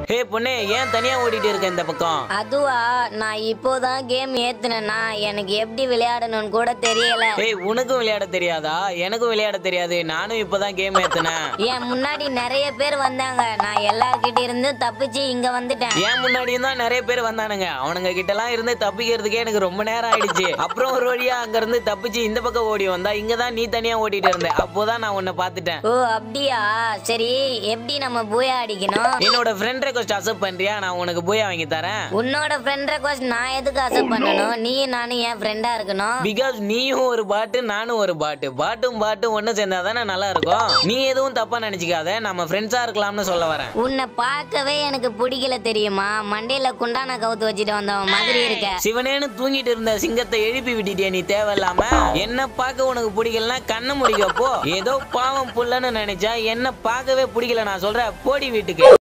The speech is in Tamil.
ஹே பொண்ணே ஏன் தனியா ஓடிட்டு இருக்க இந்த பக்கம் அதுவா நான் இப்போதான் கேம் ஏத்துனேன்னா எனக்கு எப்படி விளையாடணும்னு கூட தெரியல ஏய் உனக்கும் விளையாட தெரியாதா எனக்கும் விளையாட தெரியாது நானும் இப்பதான் கேம் ஏத்துனேன் என் முன்னாடி நிறைய பேர் வந்தாங்க நான் எல்லார்கிட்ட இருந்து தப்பிச்சு இங்க வந்துட்டேன் ஏன் முன்னாடியும் தான் நிறைய பேர் வந்தானுங்க அவனுங்க கிட்ட எல்லாம் இருந்து தப்பிக்கிறதுக்கே எனக்கு ரொம்ப நேரம் ஆயிடுச்சு அப்புறம் ஒரு வழியா அங்க இருந்து தப்பிச்சு இந்த பக்கம் ஓடி வந்தா இங்க தான் நீ தனியா ஓடிட்டு இருந்த அப்போதான் நான் உன்னை பார்த்துட்டேன் ஓ அப்படியா சரி எப்படி நம்ம பூயா அடிக்கணும் என்னோட ஃப்ரெண்ட் ரெக்வஸ்ட் அக்செப்ட் பண்றியா நான் உனக்கு போய் வாங்கி தரேன் உன்னோட ஃப்ரெண்ட் ரெக்வஸ்ட் நான் எதுக்கு அக்செப்ட் பண்ணணும் நீயும் நானும் என் ஃப்ரெண்டா இருக்கணும் பிகாஸ் நீயும் ஒரு பாட்டு நானும் ஒரு பாட்டு பாட்டும் பாட்டும் ஒண்ணு சேர்ந்தா தானே நல்லா இருக்கும் நீ எதுவும் தப்பா நினைச்சுக்காத நம்ம ஃப்ரெண்ட்ஸா இருக்கலாம்னு சொல்ல வரேன் உன்னை பார்க்கவே எனக்கு பிடிக்கல தெரியுமா மண்டையில குண்டான கவுத்து வச்சுட்டு வந்தவன் மாதிரி இருக்க சிவனேன்னு தூங்கிட்டு இருந்த சிங்கத்தை எழுப்பி விட்டுட்டியே நீ தேவையில்லாம என்ன பார்க்க உனக்கு பிடிக்கலன்னா கண்ணை முடிக்கப்போ ஏதோ பாவம் புள்ளன்னு நினைச்சா என்ன பார்க்கவே பிடிக்கல நான் சொல்றேன் போடி வீட்டுக்கு